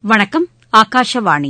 வணக்கம் ஆகாஷவாணி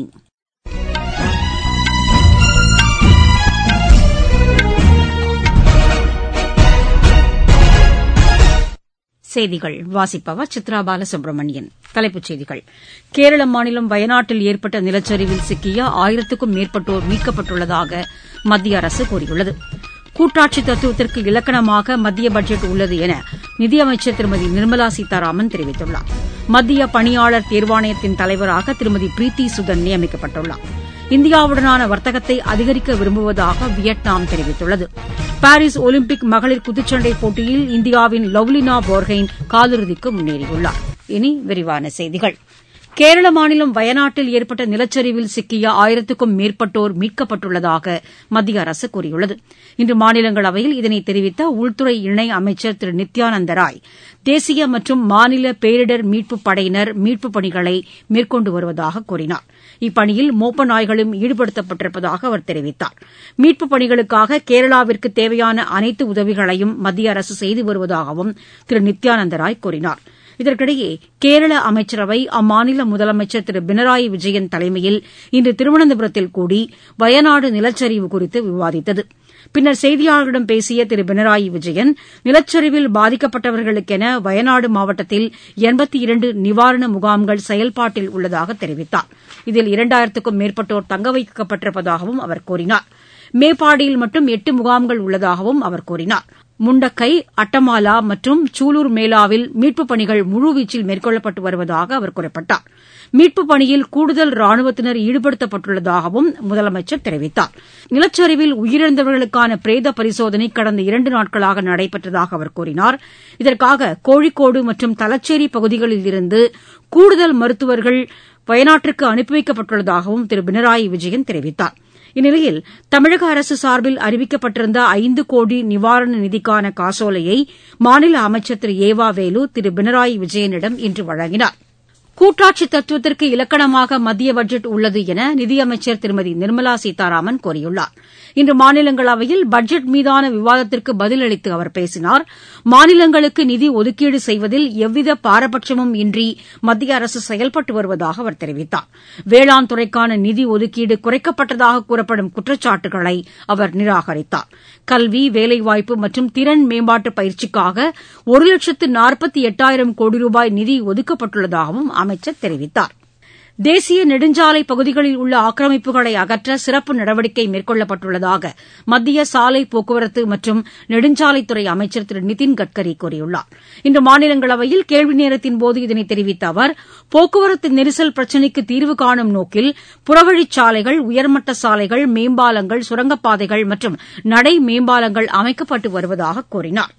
செய்திகள் வாசிப்பவர் சித்ரா பாலசுப்ரமணியன் தலைப்புச் செய்திகள் கேரள மாநிலம் வயநாட்டில் ஏற்பட்ட நிலச்சரிவில் சிக்கிய ஆயிரத்துக்கும் மேற்பட்டோர் மீட்கப்பட்டுள்ளதாக மத்திய அரசு கூறியுள்ளது கூட்டாட்சி தத்துவத்திற்கு இலக்கணமாக மத்திய பட்ஜெட் உள்ளது என நிதியமைச்சர் திருமதி நிர்மலா சீதாராமன் தெரிவித்துள்ளார் மத்திய பணியாளர் தேர்வாணையத்தின் தலைவராக திருமதி பிரீத்தி சுதன் நியமிக்கப்பட்டுள்ளார் இந்தியாவுடனான வர்த்தகத்தை அதிகரிக்க விரும்புவதாக வியட்நாம் தெரிவித்துள்ளது பாரிஸ் ஒலிம்பிக் மகளிர் குத்துச்சண்டை போட்டியில் இந்தியாவின் லவ்லினா போர்ஹெயின் காலிறுதிக்கு முன்னேறியுள்ளார் இனி விரிவான செய்திகள் கேரள மாநிலம் வயநாட்டில் ஏற்பட்ட நிலச்சரிவில் சிக்கிய ஆயிரத்துக்கும் மேற்பட்டோர் மீட்கப்பட்டுள்ளதாக மத்திய அரசு கூறியுள்ளது இன்று மாநிலங்களவையில் இதனை தெரிவித்த உள்துறை இணை அமைச்சர் திரு நித்யானந்த ராய் தேசிய மற்றும் மாநில பேரிடர் மீட்புப் படையினர் மீட்புப் பணிகளை மேற்கொண்டு வருவதாக கூறினார் இப்பணியில் மோப்ப நாய்களும் ஈடுபடுத்தப்பட்டிருப்பதாக அவர் தெரிவித்தார் மீட்புப் பணிகளுக்காக கேரளாவிற்கு தேவையான அனைத்து உதவிகளையும் மத்திய அரசு செய்து வருவதாகவும் திரு நித்யானந்த ராய் கூறினார் இதற்கிடையே கேரள அமைச்சரவை அம்மாநில முதலமைச்சர் திரு பினராயி விஜயன் தலைமையில் இன்று திருவனந்தபுரத்தில் கூடி வயநாடு நிலச்சரிவு குறித்து விவாதித்தது பின்னர் செய்தியாளர்களிடம் பேசிய திரு பினராயி விஜயன் நிலச்சரிவில் பாதிக்கப்பட்டவர்களுக்கென வயநாடு மாவட்டத்தில் எண்பத்தி இரண்டு நிவாரண முகாம்கள் செயல்பாட்டில் உள்ளதாக தெரிவித்தார் இதில் இரண்டாயிரத்துக்கும் மேற்பட்டோர் தங்க வைக்கப்பட்டிருப்பதாகவும் அவர் கூறினார் மேப்பாடியில் மட்டும் எட்டு முகாம்கள் உள்ளதாகவும் அவர் கூறினார் முண்டக்கை அட்டமாலா மற்றும் சூலூர் மேலாவில் மீட்புப் பணிகள் முழுவீச்சில் மேற்கொள்ளப்பட்டு வருவதாக அவர் குறிப்பிட்டார் மீட்புப் பணியில் கூடுதல் ராணுவத்தினர் ஈடுபடுத்தப்பட்டுள்ளதாகவும் முதலமைச்சர் தெரிவித்தார் நிலச்சரிவில் உயிரிழந்தவர்களுக்கான பிரேத பரிசோதனை கடந்த இரண்டு நாட்களாக நடைபெற்றதாக அவர் கூறினார் இதற்காக கோழிக்கோடு மற்றும் தலச்சேரி பகுதிகளில் இருந்து கூடுதல் மருத்துவர்கள் வயநாட்டிற்கு அனுப்பி வைக்கப்பட்டுள்ளதாகவும் திரு பினராயி விஜயன் தெரிவித்தார் இந்நிலையில் தமிழக அரசு சார்பில் அறிவிக்கப்பட்டிருந்த ஐந்து கோடி நிவாரண நிதிக்கான காசோலையை மாநில அமைச்சர் திரு ஏவா வேலு திரு பினராயி விஜயனிடம் இன்று வழங்கினார் கூட்டாட்சி தத்துவத்திற்கு இலக்கணமாக மத்திய பட்ஜெட் உள்ளது என நிதியமைச்சர் திருமதி நிர்மலா சீதாராமன் கூறியுள்ளார் இன்று மாநிலங்களவையில் பட்ஜெட் மீதான விவாதத்திற்கு பதிலளித்து அவர் பேசினார் மாநிலங்களுக்கு நிதி ஒதுக்கீடு செய்வதில் எவ்வித பாரபட்சமும் இன்றி மத்திய அரசு செயல்பட்டு வருவதாக அவர் தெரிவித்தார் வேளாண் துறைக்கான நிதி ஒதுக்கீடு குறைக்கப்பட்டதாக கூறப்படும் குற்றச்சாட்டுகளை அவர் நிராகரித்தார் கல்வி வேலைவாய்ப்பு மற்றும் திறன் மேம்பாட்டு பயிற்சிக்காக ஒரு லட்சத்து நாற்பத்தி எட்டாயிரம் கோடி ரூபாய் நிதி ஒதுக்கப்பட்டுள்ளதாகவும் அமைச்சர் தெரிவித்தார் தேசிய நெடுஞ்சாலை பகுதிகளில் உள்ள ஆக்கிரமிப்புகளை அகற்ற சிறப்பு நடவடிக்கை மேற்கொள்ளப்பட்டுள்ளதாக மத்திய சாலை போக்குவரத்து மற்றும் நெடுஞ்சாலைத்துறை அமைச்சர் திரு நிதின் கட்கரி கூறியுள்ளார் இன்று மாநிலங்களவையில் கேள்வி நேரத்தின்போது இதனை தெரிவித்த அவர் போக்குவரத்து நெரிசல் பிரச்சினைக்கு தீர்வு காணும் நோக்கில் புறவழிச்சாலைகள் உயர்மட்ட சாலைகள் மேம்பாலங்கள் சுரங்கப்பாதைகள் மற்றும் நடை மேம்பாலங்கள் அமைக்கப்பட்டு வருவதாக கூறினார்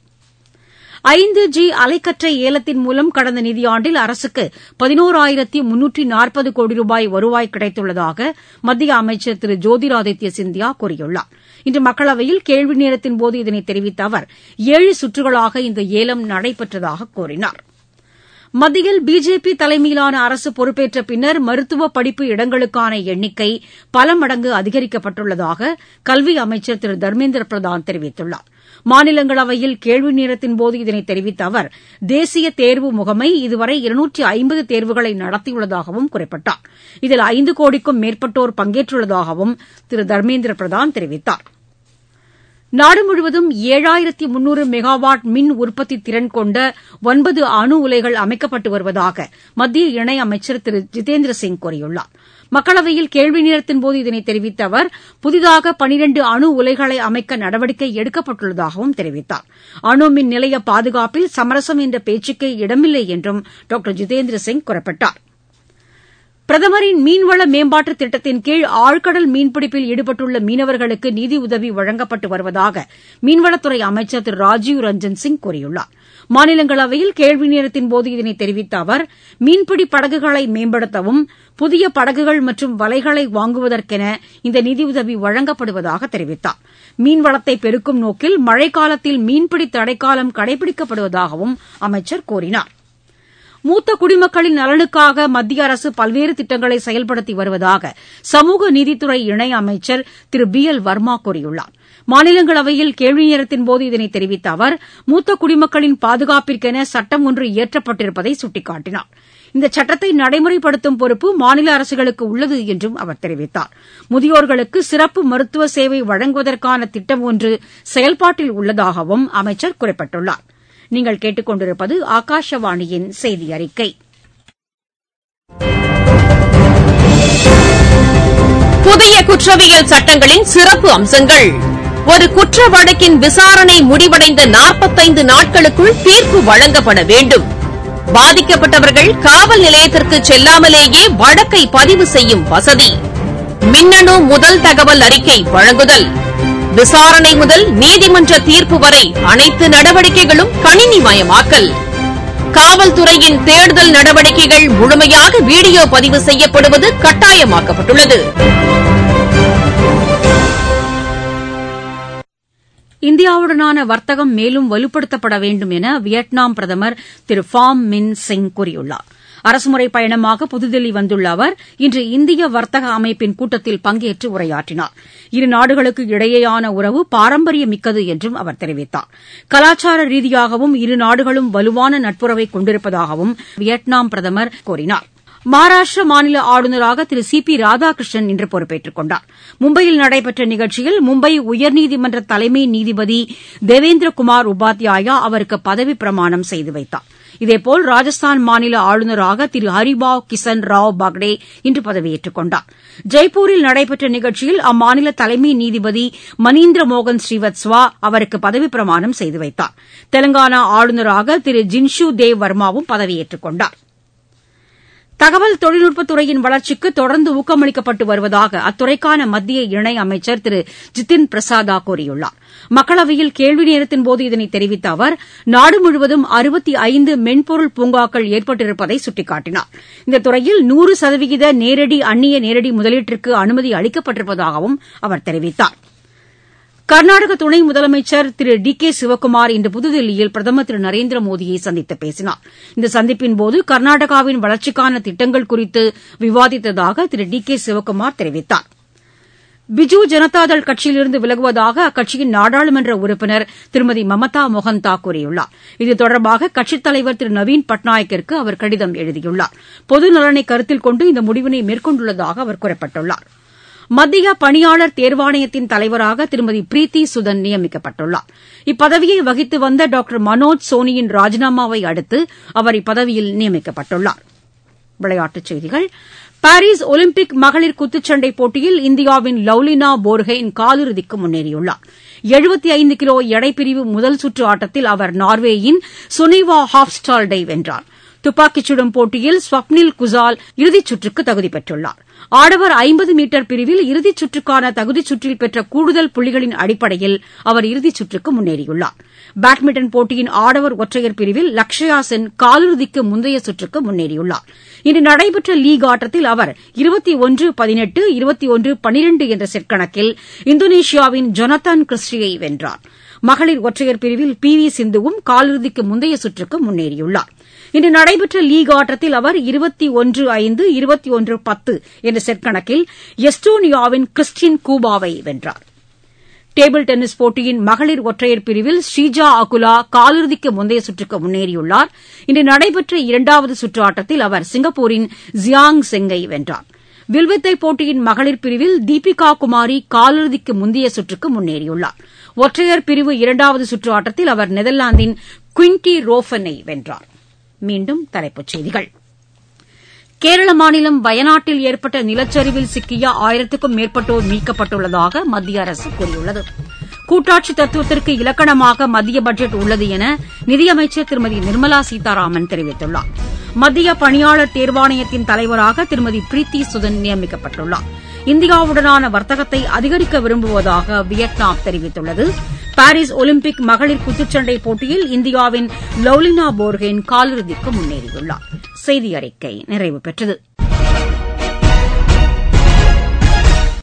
ஐந்து ஜி அலைக்கற்றை ஏலத்தின் மூலம் கடந்த நிதியாண்டில் அரசுக்கு பதினோராயிரத்தி முன்னூற்றி நாற்பது கோடி ரூபாய் வருவாய் கிடைத்துள்ளதாக மத்திய அமைச்சர் திரு ஜோதிராதித்ய சிந்தியா கூறியுள்ளார் இன்று மக்களவையில் கேள்வி நேரத்தின்போது இதனை தெரிவித்த அவர் ஏழு சுற்றுகளாக இந்த ஏலம் நடைபெற்றதாக கூறினார் மத்தியில் பிஜேபி தலைமையிலான அரசு பொறுப்பேற்ற பின்னர் மருத்துவ படிப்பு இடங்களுக்கான எண்ணிக்கை பல மடங்கு அதிகரிக்கப்பட்டுள்ளதாக கல்வி அமைச்சர் திரு தர்மேந்திர பிரதான் தெரிவித்துள்ளார் மாநிலங்களவையில் கேள்வி நேரத்தின்போது இதனை தெரிவித்த அவர் தேசிய தேர்வு முகமை இதுவரை இருநூற்றி ஐம்பது தேர்வுகளை நடத்தியுள்ளதாகவும் குறிப்பிட்டார் இதில் ஐந்து கோடிக்கும் மேற்பட்டோர் பங்கேற்றுள்ளதாகவும் திரு தர்மேந்திர பிரதான் தெரிவித்தார் நாடு முழுவதும் ஏழாயிரத்தி முன்னூறு மெகாவாட் மின் உற்பத்தி திறன் கொண்ட ஒன்பது அணு உலைகள் அமைக்கப்பட்டு வருவதாக மத்திய இணையமைச்சர் திரு ஜிதேந்திர சிங் கூறியுள்ளார் மக்களவையில் கேள்வி நேரத்தின்போது இதனை தெரிவித்த அவர் புதிதாக பனிரண்டு அணு உலைகளை அமைக்க நடவடிக்கை எடுக்கப்பட்டுள்ளதாகவும் தெரிவித்தார் அணு மின் நிலைய பாதுகாப்பில் சமரசம் என்ற பேச்சுக்கே இடமில்லை என்றும் டாக்டர் ஜிதேந்திர சிங் குறிப்பிட்டார் பிரதமரின் மீன்வள மேம்பாட்டு திட்டத்தின் கீழ் ஆழ்கடல் மீன்பிடிப்பில் ஈடுபட்டுள்ள மீனவர்களுக்கு நிதி உதவி வழங்கப்பட்டு வருவதாக மீன்வளத்துறை அமைச்சர் திரு ராஜீவ் ரஞ்சன் சிங் கூறியுள்ளார் மாநிலங்களவையில் கேள்வி நேரத்தின்போது இதனை தெரிவித்த அவர் மீன்பிடி படகுகளை மேம்படுத்தவும் புதிய படகுகள் மற்றும் வலைகளை வாங்குவதற்கென இந்த நிதியுதவி வழங்கப்படுவதாக தெரிவித்தார் மீன்வளத்தை பெருக்கும் நோக்கில் மழைக்காலத்தில் மீன்பிடி தடைக்காலம் கடைபிடிக்கப்படுவதாகவும் அமைச்சர் கூறினார் மூத்த குடிமக்களின் நலனுக்காக மத்திய அரசு பல்வேறு திட்டங்களை செயல்படுத்தி வருவதாக சமூக நீதித்துறை இணை அமைச்சர் திரு பி எல் வர்மா கூறியுள்ளார் மாநிலங்களவையில் கேள்வி நேரத்தின்போது இதனை தெரிவித்த அவர் மூத்த குடிமக்களின் பாதுகாப்பிற்கென சட்டம் ஒன்று இயற்றப்பட்டிருப்பதை சுட்டிக்காட்டினார் இந்த சட்டத்தை நடைமுறைப்படுத்தும் பொறுப்பு மாநில அரசுகளுக்கு உள்ளது என்றும் அவர் தெரிவித்தார் முதியோர்களுக்கு சிறப்பு மருத்துவ சேவை வழங்குவதற்கான திட்டம் ஒன்று செயல்பாட்டில் உள்ளதாகவும் அமைச்சர் குறிப்பிட்டுள்ளார் நீங்கள் கேட்டுக் கொண்டிருப்பது ஆகாஷவாணியின் செய்தி அறிக்கை புதிய குற்றவியல் சட்டங்களின் சிறப்பு அம்சங்கள் ஒரு குற்ற வழக்கின் விசாரணை முடிவடைந்த நாற்பத்தைந்து நாட்களுக்குள் தீர்ப்பு வழங்கப்பட வேண்டும் பாதிக்கப்பட்டவர்கள் காவல் நிலையத்திற்கு செல்லாமலேயே வழக்கை பதிவு செய்யும் வசதி மின்னணு முதல் தகவல் அறிக்கை வழங்குதல் விசாரணை முதல் நீதிமன்ற தீர்ப்பு வரை அனைத்து நடவடிக்கைகளும் கணினிமயமாக்கல் காவல்துறையின் தேடுதல் நடவடிக்கைகள் முழுமையாக வீடியோ பதிவு செய்யப்படுவது கட்டாயமாக்கப்பட்டுள்ளது இந்தியாவுடனான வர்த்தகம் மேலும் வலுப்படுத்தப்பட வேண்டும் என வியட்நாம் பிரதமர் திரு ஃபாம் மின் சிங் கூறியுள்ளார் அரசுமுறை பயணமாக புதுதில்லி வந்துள்ள அவர் இன்று இந்திய வர்த்தக அமைப்பின் கூட்டத்தில் பங்கேற்று உரையாற்றினார் இரு நாடுகளுக்கு இடையேயான உறவு பாரம்பரியமிக்கது என்றும் அவர் தெரிவித்தார் கலாச்சார ரீதியாகவும் இரு நாடுகளும் வலுவான நட்புறவை கொண்டிருப்பதாகவும் வியட்நாம் பிரதமர் கூறினார் மகாராஷ்டிர மாநில ஆளுநராக திரு சி பி ராதாகிருஷ்ணன் இன்று பொறுப்பேற்றுக் கொண்டார் மும்பையில் நடைபெற்ற நிகழ்ச்சியில் மும்பை உயர்நீதிமன்ற தலைமை நீதிபதி தேவேந்திரகுமார் உபாத்யாயா அவருக்கு பதவிப் பிரமாணம் செய்து வைத்தார் இதேபோல் ராஜஸ்தான் மாநில ஆளுநராக திரு ஹரிபாவ் கிசன் ராவ் பாக்டே இன்று பதவியேற்றுக் கொண்டார் ஜெய்ப்பூரில் நடைபெற்ற நிகழ்ச்சியில் அம்மாநில தலைமை நீதிபதி மணீந்திர மோகன் ஸ்ரீவத்ஸ்வா அவருக்கு பதவிப் பிரமாணம் செய்து வைத்தார் தெலங்கானா ஆளுநராக திரு ஜின்ஷு தேவ் வர்மாவும் பதவியேற்றுக் கொண்டாா் தகவல் தொழில்நுட்பத்துறையின் வளர்ச்சிக்கு தொடர்ந்து ஊக்கமளிக்கப்பட்டு வருவதாக அத்துறைக்கான மத்திய இணை அமைச்சர் திரு ஜிதின் பிரசாதா கூறியுள்ளார் மக்களவையில் கேள்வி நேரத்தின்போது இதனை தெரிவித்த அவர் நாடு முழுவதும் அறுபத்தி ஐந்து மென்பொருள் பூங்காக்கள் ஏற்பட்டிருப்பதை சுட்டிக்காட்டினார் இந்த துறையில் நூறு சதவிகித நேரடி அந்நிய நேரடி முதலீட்டிற்கு அனுமதி அளிக்கப்பட்டிருப்பதாகவும் அவர் தெரிவித்தாா் கர்நாடக துணை முதலமைச்சர் திரு டி கே சிவக்குமார் இன்று புதுதில்லியில் பிரதமர் திரு நரேந்திர மோடியை சந்தித்து பேசினார் இந்த சந்திப்பின்போது கர்நாடகாவின் வளர்ச்சிக்கான திட்டங்கள் குறித்து விவாதித்ததாக திரு டி கே சிவக்குமார் தெரிவித்தார் பிஜு ஜனதாதள் கட்சியிலிருந்து விலகுவதாக அக்கட்சியின் நாடாளுமன்ற உறுப்பினர் திருமதி மமதா மொஹந்தா கூறியுள்ளார் இது தொடர்பாக கட்சித் தலைவர் திரு நவீன் பட்நாயக்கிற்கு அவர் கடிதம் எழுதியுள்ளார் பொது நலனை கருத்தில் கொண்டு இந்த முடிவினை மேற்கொண்டுள்ளதாக அவர் குறிப்பிட்டுள்ளாா் மத்திய பணியாளர் தேர்வாணையத்தின் தலைவராக திருமதி பிரீத்தி சுதன் நியமிக்கப்பட்டுள்ளார் இப்பதவியை வகித்து வந்த டாக்டர் மனோஜ் சோனியின் ராஜினாமாவை அடுத்து அவர் இப்பதவியில் நியமிக்கப்பட்டுள்ளார் விளையாட்டுச் செய்திகள் பாரிஸ் ஒலிம்பிக் மகளிர் குத்துச்சண்டை போட்டியில் இந்தியாவின் லவ்லினா போர்ஹெயின் காலிறுதிக்கு முன்னேறியுள்ளார் எழுபத்தி ஐந்து கிலோ எடைப்பிரிவு முதல் சுற்று ஆட்டத்தில் அவர் நார்வேயின் சுனிவா ஹாப்ஸ்டால்டை வென்றார் துப்பாக்கிச் சுடும் போட்டியில் ஸ்வப்னில் குசால் இறுதிச் சுற்றுக்கு தகுதி பெற்றுள்ளார் ஆடவர் ஐம்பது மீட்டர் பிரிவில் இறுதிச் சுற்றுக்கான தகுதிச் சுற்றில் பெற்ற கூடுதல் புள்ளிகளின் அடிப்படையில் அவர் இறுதிச் சுற்றுக்கு முன்னேறியுள்ளார் பேட்மிண்டன் போட்டியின் ஆடவர் ஒற்றையர் பிரிவில் லக்ஷயா சென் காலிறுதிக்கு முந்தைய சுற்றுக்கு முன்னேறியுள்ளார் இன்று நடைபெற்ற லீக் ஆட்டத்தில் அவர் இருபத்தி ஒன்று பதினெட்டு இருபத்தி ஒன்று பனிரெண்டு என்ற செட் கணக்கில் இந்தோனேஷியாவின் ஜொனத்தான் கிறிஸ்டியை வென்றார் மகளிர் ஒற்றையர் பிரிவில் பி வி சிந்துவும் காலிறுதிக்கு முந்தைய சுற்றுக்கு முன்னேறியுள்ளார் இன்று நடைபெற்ற லீக் ஆட்டத்தில் அவர் இருபத்தி ஒன்று ஐந்து இருபத்தி ஒன்று பத்து என்ற செட் கணக்கில் எஸ்டோனியாவின் கிறிஸ்டின் கூபாவை வென்றார் டேபிள் டென்னிஸ் போட்டியின் மகளிர் ஒற்றையர் பிரிவில் ஸ்ரீஜா அகுலா காலிறுதிக்கு முந்தைய சுற்றுக்கு முன்னேறியுள்ளார் இன்று நடைபெற்ற இரண்டாவது சுற்று ஆட்டத்தில் அவர் சிங்கப்பூரின் ஜியாங் செங்கை வென்றார் வில்வித்தை போட்டியின் மகளிர் பிரிவில் தீபிகா குமாரி காலிறுதிக்கு முந்தைய சுற்றுக்கு முன்னேறியுள்ளார் ஒற்றையர் பிரிவு இரண்டாவது சுற்று ஆட்டத்தில் அவர் நெதர்லாந்தின் குவின்டி ரோஃபனை வென்றார் மீண்டும் தலைப்புச் செய்திகள் கேரள மாநிலம் வயநாட்டில் ஏற்பட்ட நிலச்சரிவில் சிக்கிய ஆயிரத்துக்கும் மேற்பட்டோர் மீட்கப்பட்டுள்ளதாக மத்திய அரசு கூறியுள்ளது கூட்டாட்சி தத்துவத்திற்கு இலக்கணமாக மத்திய பட்ஜெட் உள்ளது என நிதியமைச்சர் திருமதி நிர்மலா சீதாராமன் தெரிவித்துள்ளார் மத்திய பணியாளர் தேர்வாணையத்தின் தலைவராக திருமதி பிரீத்தி சுதன் நியமிக்கப்பட்டுள்ளார் இந்தியாவுடனான வர்த்தகத்தை அதிகரிக்க விரும்புவதாக வியட்நாம் தெரிவித்துள்ளது பாரிஸ் ஒலிம்பிக் மகளிர் குத்துச்சண்டை போட்டியில் இந்தியாவின் லவ்லினா போர்கேன் காலிறுதிக்கு முன்னேறியுள்ளார் செய்தி அறிக்கை நிறைவு பெற்றது